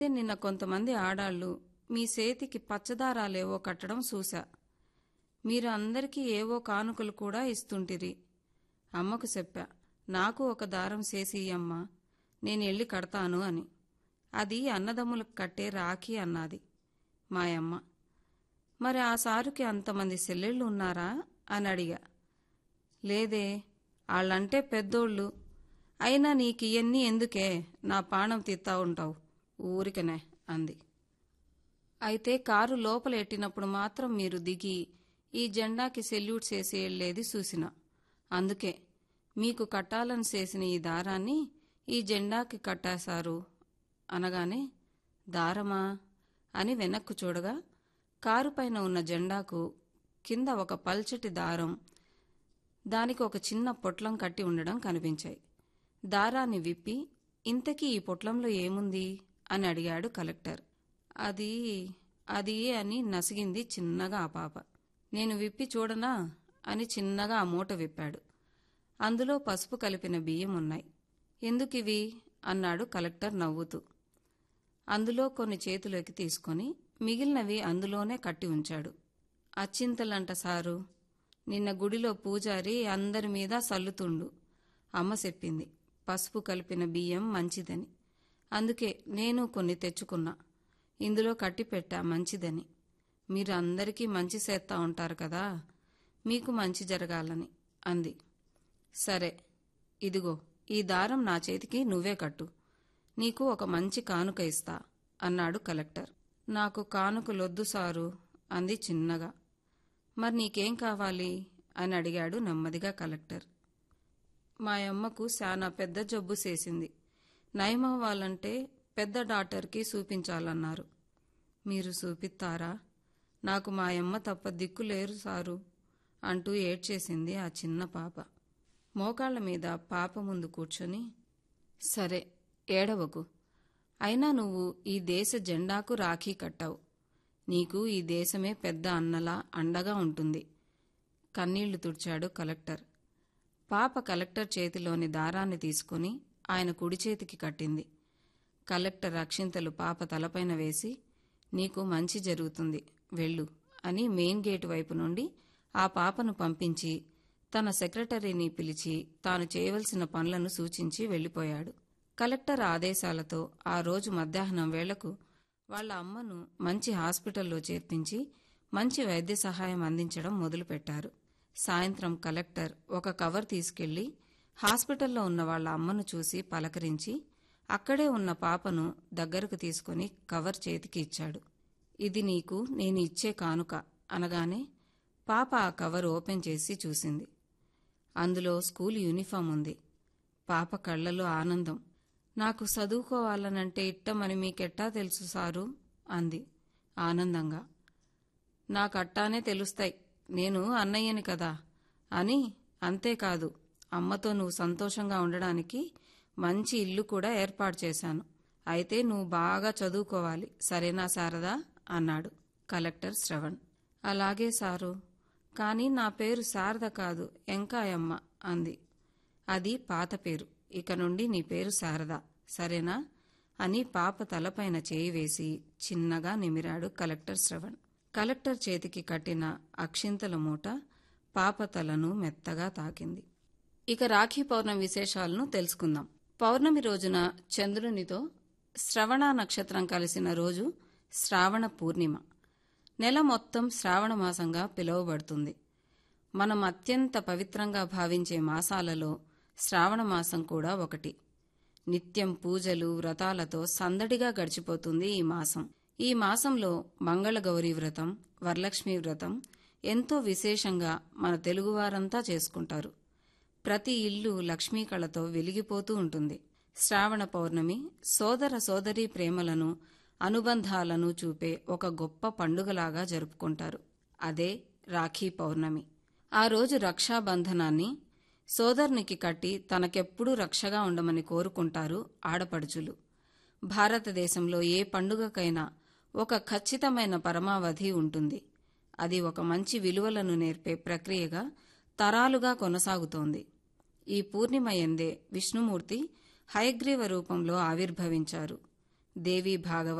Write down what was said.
నిన్న కొంతమంది ఆడాళ్ళు మీ సేతికి పచ్చదారాలేవో కట్టడం చూశా మీరు అందరికీ ఏవో కానుకలు కూడా ఇస్తుంటిరి అమ్మకు చెప్పా నాకు ఒక దారం చేసి ఇయ్యమ్మా నేను ఎళ్ళి కడతాను అని అది అన్నదమ్ములకు కట్టే రాఖీ అన్నది మాయమ్మ మరి ఆ సారుకి అంతమంది సెల్లెళ్ళు ఉన్నారా అని అడిగా లేదే వాళ్ళంటే పెద్దోళ్ళు అయినా నీకు ఇవన్నీ ఎందుకే నా పాణం తీత్తా ఉంటావు ఊరికనే అంది అయితే కారు లోపల ఎట్టినప్పుడు మాత్రం మీరు దిగి ఈ జెండాకి సెల్యూట్ చేసి వెళ్ళేది చూసిన అందుకే మీకు కట్టాలని చేసిన ఈ దారాన్ని ఈ జెండాకి కట్టేశారు అనగానే దారమా అని వెనక్కు చూడగా కారు పైన ఉన్న జెండాకు కింద ఒక పల్చటి దారం దానికి ఒక చిన్న పొట్లం కట్టి ఉండడం కనిపించాయి దారాన్ని విప్పి ఇంతకీ ఈ పొట్లంలో ఏముంది అని అడిగాడు కలెక్టర్ అది అది అని నసిగింది చిన్నగా ఆ పాప నేను విప్పి చూడనా అని చిన్నగా ఆ మూట విప్పాడు అందులో పసుపు కలిపిన బియ్యం ఉన్నాయి ఎందుకివి అన్నాడు కలెక్టర్ నవ్వుతూ అందులో కొన్ని చేతులోకి తీసుకొని మిగిలినవి అందులోనే కట్టి ఉంచాడు అచ్చింతలంట సారు నిన్న గుడిలో పూజారి అందరి మీద సల్లుతుండు అమ్మ చెప్పింది పసుపు కలిపిన బియ్యం మంచిదని అందుకే నేను కొన్ని తెచ్చుకున్నా ఇందులో కట్టి పెట్టా మంచిదని మీరు అందరికీ మంచి చేస్తా ఉంటారు కదా మీకు మంచి జరగాలని అంది సరే ఇదిగో ఈ దారం నా చేతికి నువ్వే కట్టు నీకు ఒక మంచి కానుక ఇస్తా అన్నాడు కలెక్టర్ నాకు కానుకలొద్దు సారు అంది చిన్నగా మరి నీకేం కావాలి అని అడిగాడు నెమ్మదిగా కలెక్టర్ మా అమ్మకు శానా పెద్ద జబ్బు చేసింది నయమవ్వాలంటే పెద్ద డాక్టర్కి చూపించాలన్నారు మీరు చూపిస్తారా నాకు మా అమ్మ తప్ప దిక్కు లేరు సారు అంటూ ఏడ్చేసింది ఆ చిన్న పాప మోకాళ్ల మీద పాప ముందు కూర్చొని సరే ఏడవకు అయినా నువ్వు ఈ దేశ జెండాకు రాఖీ కట్టావు నీకు ఈ దేశమే పెద్ద అన్నలా అండగా ఉంటుంది కన్నీళ్లు తుడిచాడు కలెక్టర్ పాప కలెక్టర్ చేతిలోని దారాన్ని తీసుకుని ఆయన కుడి చేతికి కట్టింది కలెక్టర్ అక్షింతలు పాప తలపైన వేసి నీకు మంచి జరుగుతుంది వెళ్ళు అని మెయిన్ గేటు వైపు నుండి ఆ పాపను పంపించి తన సెక్రటరీని పిలిచి తాను చేయవలసిన పనులను సూచించి వెళ్ళిపోయాడు కలెక్టర్ ఆదేశాలతో ఆ రోజు మధ్యాహ్నం వేళకు వాళ్ళ అమ్మను మంచి హాస్పిటల్లో చేర్పించి మంచి వైద్య సహాయం అందించడం మొదలుపెట్టారు సాయంత్రం కలెక్టర్ ఒక కవర్ తీసుకెళ్లి హాస్పిటల్లో ఉన్న వాళ్ళ అమ్మను చూసి పలకరించి అక్కడే ఉన్న పాపను దగ్గరకు తీసుకుని కవర్ చేతికి ఇచ్చాడు ఇది నీకు నేను ఇచ్చే కానుక అనగానే పాప ఆ కవర్ ఓపెన్ చేసి చూసింది అందులో స్కూల్ యూనిఫామ్ ఉంది పాప కళ్ళలో ఆనందం నాకు చదువుకోవాలనంటే ఇట్టమని మీకెట్టా తెలుసు సారు అంది ఆనందంగా నాకట్టానే తెలుస్తాయి నేను అన్నయ్యని కదా అని అంతేకాదు అమ్మతో నువ్వు సంతోషంగా ఉండడానికి మంచి ఇల్లు కూడా ఏర్పాటు చేశాను అయితే నువ్వు బాగా చదువుకోవాలి సరేనా శారదా అన్నాడు కలెక్టర్ శ్రవణ్ అలాగే సారు కానీ నా పేరు శారద కాదు ఎంకాయమ్మ అంది అది పాత పేరు ఇక నుండి నీ పేరు శారద సరేనా అని పాప తలపైన చేయి వేసి చిన్నగా నిమిరాడు కలెక్టర్ శ్రవణ్ కలెక్టర్ చేతికి కట్టిన అక్షింతల మూట పాప తలను మెత్తగా తాకింది ఇక రాఖీ పౌర్ణమి విశేషాలను తెలుసుకుందాం పౌర్ణమి రోజున చంద్రునితో శ్రవణ నక్షత్రం కలిసిన రోజు శ్రావణ పూర్ణిమ నెల మొత్తం శ్రావణ మాసంగా పిలువబడుతుంది మనం అత్యంత పవిత్రంగా భావించే మాసాలలో శ్రావణ మాసం కూడా ఒకటి నిత్యం పూజలు వ్రతాలతో సందడిగా గడిచిపోతుంది ఈ మాసం ఈ మాసంలో మంగళగౌరి వ్రతం వరలక్ష్మి వ్రతం ఎంతో విశేషంగా మన తెలుగువారంతా చేసుకుంటారు ప్రతి ఇల్లు లక్ష్మీ కళతో వెలిగిపోతూ ఉంటుంది శ్రావణ పౌర్ణమి సోదర సోదరీ ప్రేమలను అనుబంధాలను చూపే ఒక గొప్ప పండుగలాగా జరుపుకుంటారు అదే రాఖీ పౌర్ణమి ఆ రోజు రక్షాబంధనాన్ని సోదరునికి కట్టి తనకెప్పుడూ రక్షగా ఉండమని కోరుకుంటారు ఆడపడుచులు భారతదేశంలో ఏ పండుగకైనా ఒక ఖచ్చితమైన పరమావధి ఉంటుంది అది ఒక మంచి విలువలను నేర్పే ప్రక్రియగా తరాలుగా కొనసాగుతోంది ఈ పూర్ణిమ ఎందే విష్ణుమూర్తి హయగ్రీవ రూపంలో ఆవిర్భవించారు దేవి భాగవతం